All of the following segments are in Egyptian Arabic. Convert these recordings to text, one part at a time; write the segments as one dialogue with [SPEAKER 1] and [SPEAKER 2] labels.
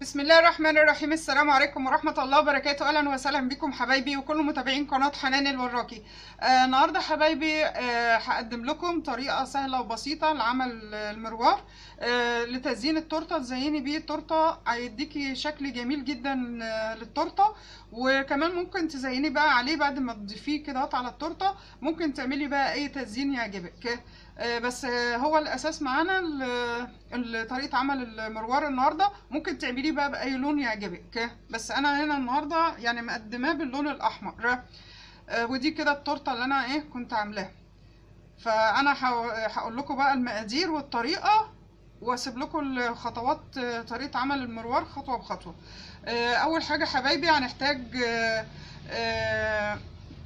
[SPEAKER 1] بسم الله الرحمن الرحيم السلام عليكم ورحمة الله وبركاته أهلا وسهلا بكم حبايبي وكل متابعين قناة حنان الوراكي آه النهاردة حبايبي آه هقدم لكم طريقة سهلة وبسيطة لعمل المروار آه لتزيين التورتة تزيني بيه التورتة هيديكي شكل جميل جدا آه للتورتة وكمان ممكن تزيني بقى عليه بعد ما تضيفيه كده على التورتة ممكن تعملي بقى أي تزيين يعجبك آه بس آه هو الأساس معانا ال- ال- طريقة عمل المروار النهاردة ممكن تعملي بقى بأي لون يعجبك بس أنا هنا النهاردة يعني مقدماه باللون الأحمر آه، ودي كده التورتة اللي أنا إيه كنت عاملاها فأنا هو- هقول لكم بقى المقادير والطريقة واسيب لكم الخطوات آه، طريقة عمل المروار خطوة بخطوة آه، أول حاجة حبايبي هنحتاج آه، آه،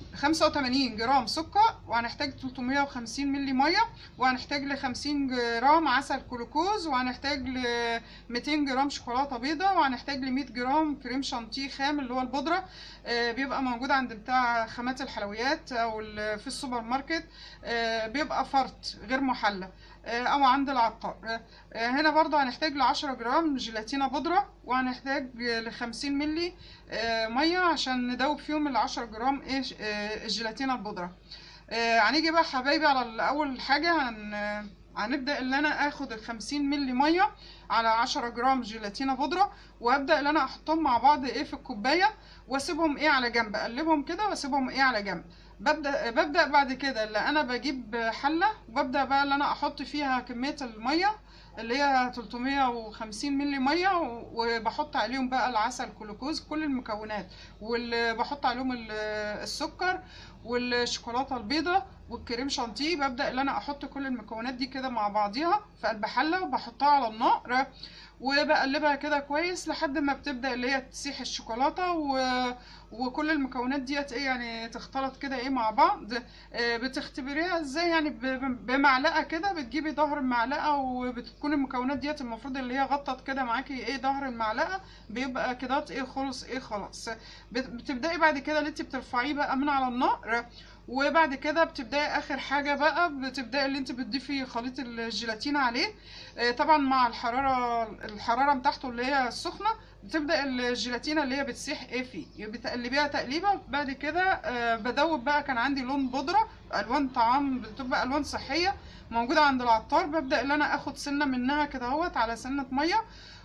[SPEAKER 1] 85 جرام سكر وهنحتاج 350 ملي ميه وهنحتاج ل 50 جرام عسل جلوكوز وهنحتاج ل 200 جرام شوكولاته بيضاء وهنحتاج ل 100 جرام كريم شانتيه خام اللي هو البودره آه، بيبقى موجود عند بتاع خامات الحلويات او ال- في السوبر ماركت آه، بيبقى فرط غير محلى آه، او عند العطار آه، آه، هنا برضو هنحتاج ل 10 جرام جيلاتينا بودره وهنحتاج ل 50 ملي آه، ميه عشان ندوب فيهم ال 10 جرام ايه آه، الجيلاتينا البودره آه، هنيجي بقى حبايبي على ال- اول حاجه هن آه، هنبدا ان انا اخد ال 50 ملي ميه على 10 جرام جيلاتينا بودره وابدا ان انا احطهم مع بعض ايه في الكوبايه واسيبهم ايه على جنب اقلبهم كده واسيبهم ايه على جنب ببدا ببدا بعد كده اللي انا بجيب حله وببدا بقى اللي انا احط فيها كميه الميه اللي هي 350 ملي ميه و- وبحط عليهم بقى العسل جلوكوز كل المكونات وبحط عليهم ال- السكر والشوكولاته البيضاء والكريم شانتيه ببدا ان انا احط كل المكونات دي كده مع بعضيها في قلب حله وبحطها على النار وبقلبها كده كويس لحد ما بتبدا اللي هي تسيح الشوكولاته و... وكل المكونات ديت ايه يعني تختلط كده ايه مع بعض آه، بتختبريها ازاي يعني ب- ب- بمعلقه كده بتجيبي ظهر المعلقه وبتكون المكونات ديت المفروض اللي هي غطت كده معاكي ايه ظهر المعلقه بيبقى كده ايه خلص ايه خلاص بت- بتبداي بعد كده اللي انت بترفعيه بقى من على النار وبعد كده بتبداي اخر حاجه بقى بتبداي اللي انت بتضيفي خليط الجيلاتين عليه آه، طبعا مع الحراره الحراره بتاعته اللي هي السخنه بتبدا الجيلاتينه اللي هي بتسيح ايه فيه بتقلبيها تقليبه بعد كده آه، بدوب بقى كان عندي لون بودره الوان طعام بتبقى الوان صحيه موجوده عند العطار ببدا ان انا اخد سنه منها كده اهوت على سنه ميه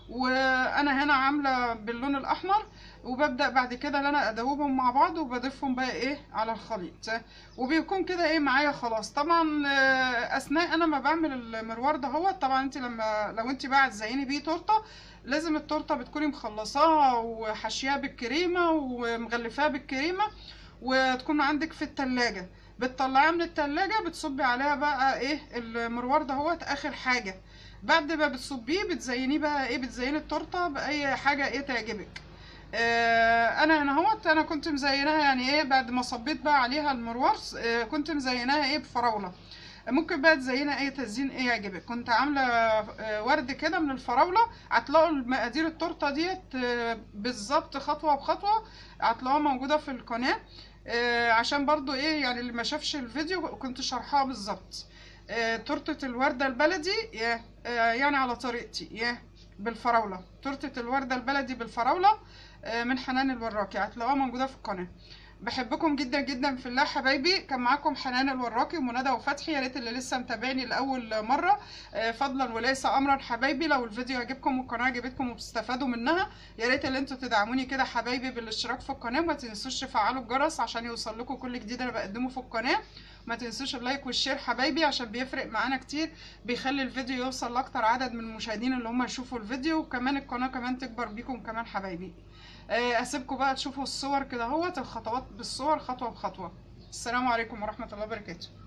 [SPEAKER 1] وانا هنا عامله باللون الاحمر وببدا بعد كده ان انا ادوبهم مع بعض وبضيفهم بقى ايه على الخليط وبيكون كده ايه معايا خلاص طبعا آه، اثناء انا ما بعمل المروار ده هو طبعا انت لما لو انت بقى تزيني بيه تورته لازم التورته بتكوني مخلصاها وحشياها بالكريمه ومغلفاها بالكريمه وتكون عندك في التلاجة بتطلعيها من التلاجة بتصبي عليها بقى ايه المروار ده هو اخر حاجه بعد ما بتصبيه بتزينيه بقى ايه بتزيني التورته باي حاجه ايه تعجبك آه انا هنا اهوت انا كنت مزيناها يعني ايه بعد ما صبيت بقى عليها المروار آه كنت مزيناها ايه بفراوله ممكن بقى تزينها اي تزيين ايه يعجبك كنت عامله آه، ورد كده من الفراوله هتلاقوا المقادير التورته ديت آه، بالظبط خطوه بخطوه هتلاقوها موجوده في القناه آه، عشان برضو ايه يعني اللي ما شافش الفيديو كنت شرحها بالظبط آه، تورته الورده البلدي يا- آه، يعني على طريقتي يا بالفراوله تورته الورده البلدي بالفراوله آه، من حنان الوراكي هتلاقوها موجوده في القناه بحبكم جدا جدا في الله حبايبي كان معاكم حنان الوراكي ومنى وفتحي يا ريت اللي لسه متابعني لاول مره آه، فضلا وليس امرا حبايبي لو الفيديو عجبكم والقناه عجبتكم وبتستفادوا منها يا ريت اللي انتوا تدعموني كده حبايبي بالاشتراك في القناه وما تنسوش تفعلوا الجرس عشان يوصل لكم كل جديد انا بقدمه في القناه ما تنسوش اللايك والشير حبايبي عشان بيفرق معانا كتير بيخلي الفيديو يوصل لاكتر عدد من المشاهدين اللي هم يشوفوا الفيديو وكمان القناه كمان تكبر بيكم كمان حبايبي آه، اسيبكم بقى تشوفوا الصور كده اهوت الخطوات بالصور خطوه بخطوه السلام عليكم ورحمه الله وبركاته